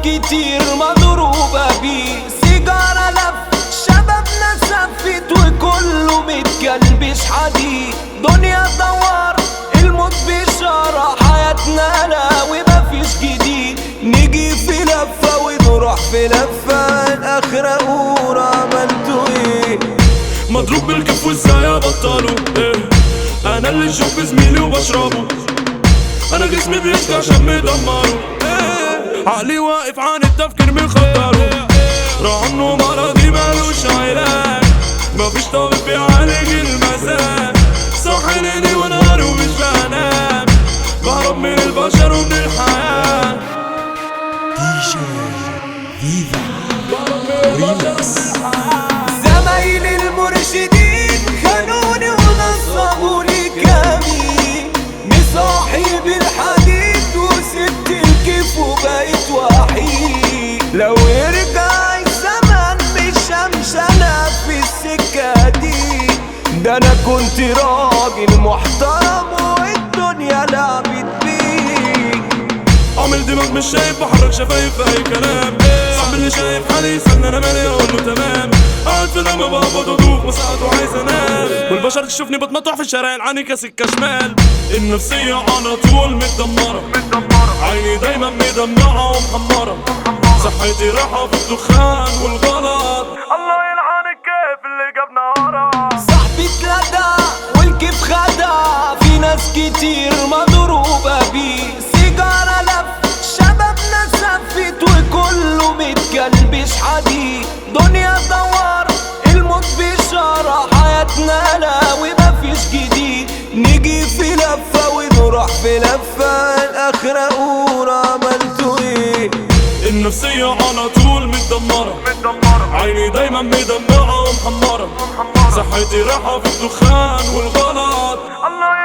كتير مضروبة بيه سيجارة لف شبابنا سفت وكله متكلبش حديد دنيا دوار الموت بشارة حياتنا لا ومفيش جديد نيجي في لفة ونروح في لفة الآخرة قول عملتوا ايه مضروب بالكف وازاي ابطله إيه انا اللي نشوف زميلي وبشربه انا جسمي بيشكى عشان مدمره إيه عقلي واقف عن التفكير مخدره راح عنه مرضي مالوش علاج مفيش طبيب بيعالج المزاج صاحي ليلي ونهار ومش بنام بهرب من البشر ومن الحياة بهرب من البشر ومن الحياة زمايلي المرشدين خانوني ونصبوني كمين مصاحب الحديد وسبت الكيف وبقيت وحيد لو يرجع الزمن مش همشي انا في السكة دي ده انا كنت راجل محترم والدنيا لعبت بيه عامل دماغ مش شايف بحرك شفايف في اي كلام صاحبي اللي شايف حالي يسألني انا مالي اقول له تمام قاعد في لما بقبض ودوق وساعات وعايز انام والبشر تشوفني بتمطح في الشارع العاني كسكة شمال النفسية على طول متدمرة عيني دايما مدمعة ومحمرة صحتي راحة في الدخان والغلط الله يلعن الكيف اللي جابنا ورا صاحبي اتلدى والكيف خدع في ناس كتير مضروبة بيه سيجارة لف شبابنا سفت وكله متكلبش حديد دنيا دوار الموت بشارة حياتنا لا ومفيش جديد نيجي في لفة ونروح في لفة الآخرة قول عملتوا ايه النفسية على طول متدمرة عيني دايما مدمعة ومحمرة صحتي راحة في الدخان والغلط الله